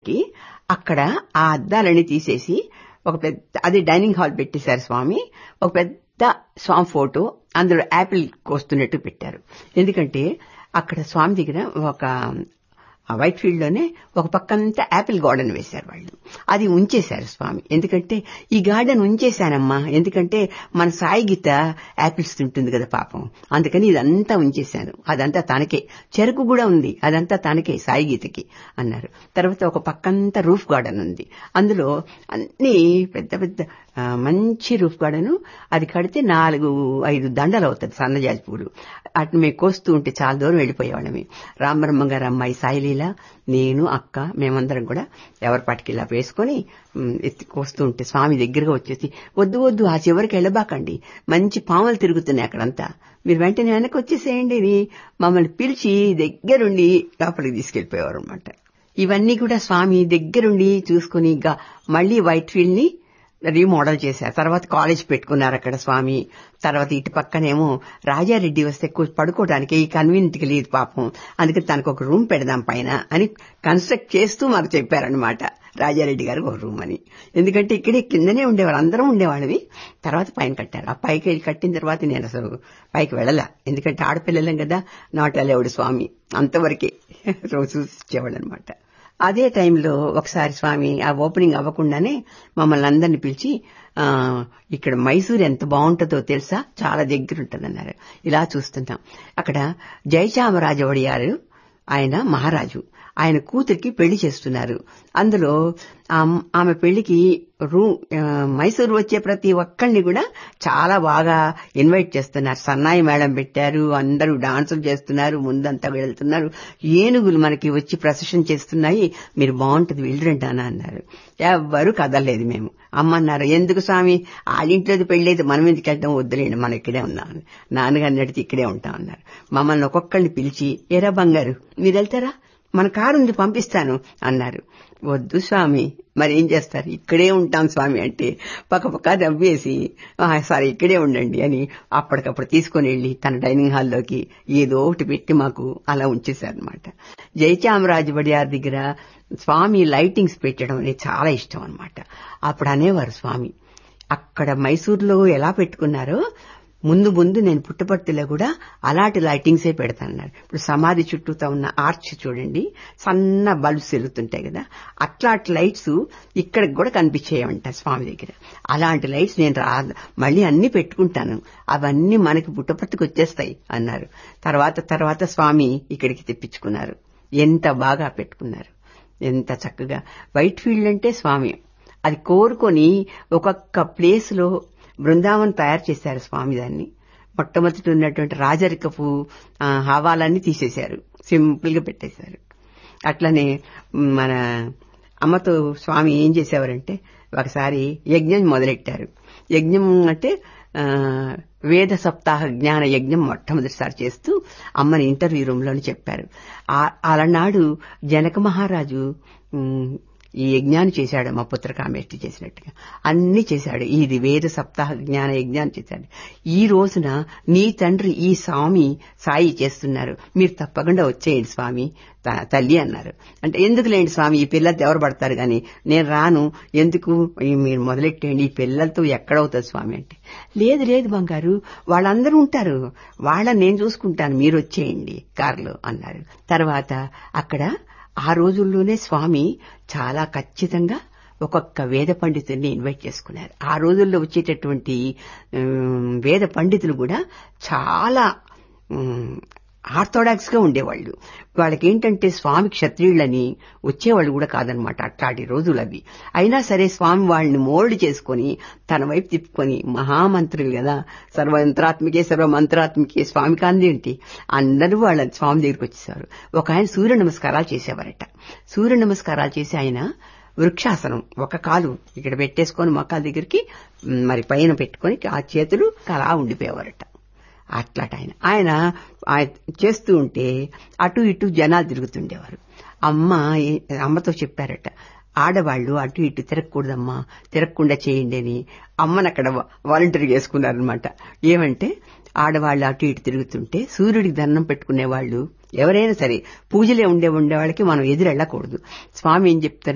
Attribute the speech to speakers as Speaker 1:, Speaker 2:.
Speaker 1: కి అక్కడ ఆ అద్దాలన్నీ తీసేసి ఒక పెద్ద అది డైనింగ్ హాల్ పెట్టేశారు స్వామి ఒక పెద్ద స్వామి ఫోటో అందులో యాపిల్ కోస్తున్నట్టు పెట్టారు ఎందుకంటే అక్కడ స్వామి దగ్గర ఒక ఆ వైట్ ఫీల్డ్ లోనే ఒక పక్కంతా యాపిల్ గార్డెన్ వేశారు వాళ్ళు అది ఉంచేశారు స్వామి ఎందుకంటే ఈ గార్డెన్ ఉంచేశానమ్మా ఎందుకంటే మన సాయి గీత యాపిల్స్ తింటుంది కదా పాపం అందుకని ఇదంతా ఉంచేశాను అదంతా తనకే చెరుకు కూడా ఉంది అదంతా తనకే సాయి గీతకి అన్నారు తర్వాత ఒక పక్కంతా రూఫ్ గార్డెన్ ఉంది అందులో అన్ని పెద్ద పెద్ద ఆ, మంచి రూఫ్ గార్డెన్ అది కడితే నాలుగు ఐదు దండలు అవుతుంది సన్నజాజి పూలు అటు మేము కోస్తూ ఉంటే చాలా దూరం వెళ్ళిపోయేవాళ్ళమి రామబ్రహ్మ గారు అమ్మాయి సాయిలీల నేను అక్క మేమందరం కూడా ఎవరి పాటికి ఇలా వేసుకొని ఉమ్, ఎత్తి కోస్తూ ఉంటే స్వామి దగ్గరగా వచ్చేసి వద్దు వద్దు ఆ చివరికి వెళ్ళబాకండి మంచి పాములు తిరుగుతున్నాయి అక్కడంతా మీరు వెంటనే వెనక్కి వచ్చేసేయండి అని మమ్మల్ని పిలిచి దగ్గరుండి లోపలికి తీసుకెళ్లిపోయేవారు అనమాట ఇవన్నీ కూడా స్వామి దగ్గరుండి చూసుకుని గా- మళ్ళీ వైట్ ఫీల్డ్ ని రీమోడల్ చేశారు తర్వాత కాలేజ్ పెట్టుకున్నారు అక్కడ స్వామి తర్వాత ఇటు పక్కనేమో రాజారెడ్డి వస్తే కూ- పడుకోవడానికి ఈ కన్వీనియంట్ కి లేదు పాపం అందుకని తనకు ఒక రూమ్ పెడదాం పైన అని కన్స్ట్రక్ట్ చేస్తూ మాకు చెప్పారనమాట రాజారెడ్డి గారు ఒక రూమ్ అని ఎందుకంటే ఇక్కడే కిందనే ఉండేవాళ్ళు అందరం ఉండేవాళ్ళవి తర్వాత పైన కట్టారు ఆ పైకి వెళ్ళి కట్టిన తర్వాత నేను అసలు పైకి వెళ్ళలా ఎందుకంటే ఆడపిల్లలం కదా నాట్ అలేవుడు స్వామి అంతవరకే రోజు చూసేవాళ్ళు అనమాట అదే టైంలో ఒకసారి స్వామి ఆ ఓపెనింగ్ అవ్వకుండానే మమ్మల్ని అందరిని పిలిచి ఆ, ఇక్కడ మైసూర్ ఎంత బాగుంటుందో తెలుసా చాలా దగ్గర ఉంటుందన్నారు ఇలా చూస్తున్నాం అక్కడ జయచామరాజు ఒడియారు ఆయన మహారాజు ఆయన కూతురికి పెళ్లి చేస్తున్నారు అందులో ఆమ్- ఆమె పెళ్లికి రూ ఆ, మైసూరు వచ్చే ప్రతి ఒక్కరిని కూడా చాలా బాగా ఇన్వైట్ చేస్తున్నారు సన్నాయి మేడం పెట్టారు అందరూ డాన్సులు చేస్తున్నారు ముందంతా వెళ్తున్నారు ఏనుగులు మనకి వచ్చి ప్రసెషన్ చేస్తున్నాయి మీరు బాగుంటుంది వెళ్ళరండి అని అన్నారు ఎవ్వరూ కదలలేదు మేము అమ్మన్నారు ఎందుకు స్వామి ఆడింట్లోది పెళ్ళేది మనం ఎందుకు వెళ్తాం వద్దులేండి మనం ఇక్కడే ఉన్నాం అని. నాన్నగారిని అడిగితే ఇక్కడే ఉంటాం అన్నారు మమ్మల్ని ఒక్కొక్కరిని పిలిచి ఎరా బంగారు మీరు వెళ్తారా మన కారు ఉంది పంపిస్తాను అన్నారు వద్దు స్వామి మరి ఏం చేస్తారు ఇక్కడే ఉంటాం స్వామి అంటే పక్క పక్క దవ్వేసి "ఆ, సరే ఇక్కడే ఉండండి అని అప్పటికప్పుడు తీసుకొని వెళ్ళి తన డైనింగ్ హాల్లోకి ఏదో ఒకటి పెట్టి మాకు అలా ఉంచేశారనమాట జయచామరాజు బడియార్ దగ్గర స్వామి లైటింగ్స్ పెట్టడం అనేది చాలా ఇష్టం అన్నమాట అప్పుడు అనేవారు స్వామి అక్కడ మైసూర్లో ఎలా పెట్టుకున్నారో ముందు ముందు నేను పుట్టపర్తిలో కూడా అలాంటి లైటింగ్సే పెడతానన్నారు ఇప్పుడు సమాధి చుట్టూతో ఉన్న ఆర్చ్ చూడండి సన్న బల్బ్స్ వెలుగుతుంటాయి కదా అట్లాంటి లైట్స్ ఇక్కడికి కూడా కనిపించేయమంట స్వామి దగ్గర అలాంటి లైట్స్ నేను రా మళ్ళీ అన్ని పెట్టుకుంటాను అవన్నీ మనకి పుట్టపర్తికి వచ్చేస్తాయి అన్నారు తర్వాత తర్వాత స్వామి ఇక్కడికి తెప్పించుకున్నారు ఎంత బాగా పెట్టుకున్నారు ఎంత చక్కగా వైట్ ఫీల్డ్ అంటే స్వామి అది కోరుకొని ఒక్కొక్క ప్లేస్ లో బృందావనం తయారు చేశారు స్వామి దాన్ని మొట్టమొదటి ఉన్నటువంటి రాజరికపు ఆ, హావాలన్నీ తీసేశారు సింపుల్ గా పెట్టేశారు అట్లనే మ్, మన అమ్మతో స్వామి ఏం చేసేవారంటే ఒకసారి యజ్ఞం మొదలెట్టారు యజ్ఞం అంటే ఆ, వేద సప్తాహ జ్ఞాన యజ్ఞం మొట్టమొదటిసారి చేస్తూ అమ్మని ఇంటర్వ్యూ రూమ్ లోని చెప్పారు ఆ- అలనాడు జనక మహారాజు మ్, ఈ యజ్ఞాన్ని చేశాడు మా పుత్రకామేష్టి చేసినట్టుగా అన్ని చేశాడు ఇది వేద సప్తాహ జ్ఞాన యజ్ఞాన్ని చేశాడు ఈ రోజున నీ తండ్రి ఈ స్వామి సాయి చేస్తున్నారు మీరు తప్పకుండా వచ్చేయండి స్వామి త- తల్లి అన్నారు అంటే ఎందుకు లేండి స్వామి ఈ పిల్లలతో ఎవరు పడతారు గాని నేను రాను ఎందుకు ఈ మీరు మొదలెట్టేయండి ఈ పిల్లలతో ఎక్కడవుతుంది స్వామి అంటే లేదు లేదు బంగారు వాళ్ళందరూ ఉంటారు వాళ్ళని నేను చూసుకుంటాను మీరు వచ్చేయండి కారులో అన్నారు తర్వాత అక్కడ ఆ రోజుల్లోనే స్వామి చాలా ఖచ్చితంగా ఒక్కొక్క వేద పండితుల్ని ఇన్వైట్ చేసుకున్నారు ఆ రోజుల్లో వచ్చేటటువంటి ఉమ్, వేద పండితులు కూడా చాలా ఆర్థోడాక్స్ గా ఉండేవాళ్ళు వాళ్ళకి ఏంటంటే స్వామి క్షత్రియులని వచ్చేవాళ్ళు కూడా కాదనమాట అట్లాంటి రోజులు అవి అయినా సరే స్వామి వాళ్ళని మోల్డ్ చేసుకొని తన వైపు తిప్పుకొని మహామంత్రులు కదా సర్వయంత్రాత్మికే సర్వమంత్రాత్మికే స్వామి కాందేంటి అందరూ వాళ్ళ స్వామి దగ్గరికి వచ్చేసారు ఒక ఆయన సూర్య నమస్కారాలు చేసేవారట సూర్య నమస్కారాలు చేసి ఆయన వృక్షాసనం ఒక కాలు ఇక్కడ పెట్టేసుకొని మొక్కల దగ్గరికి మ్, మరి పైన పెట్టుకొని ఆ చేతులు అలా ఉండిపోయేవారట అట్లాట ఆయన ఆయన ఆయన చేస్తూ ఉంటే అటు ఇటు జనాలు తిరుగుతుండేవారు అమ్మ ఏ- అమ్మతో చెప్పారట ఆడవాళ్లు అటు ఇటు తిరగకూడదమ్మా తిరగకుండా చేయండి అని అమ్మని అక్కడ వాలంటీర్ చేసుకున్నారనమాట ఏమంటే ఆడవాళ్ళు అటు ఇటు తిరుగుతుంటే సూర్యుడికి దండం పెట్టుకునే వాళ్ళు ఎవరైనా సరే పూజలే ఉండే ఉండే వాళ్ళకి మనం ఎదురెళ్ళకూడదు స్వామి ఏం చెప్తారు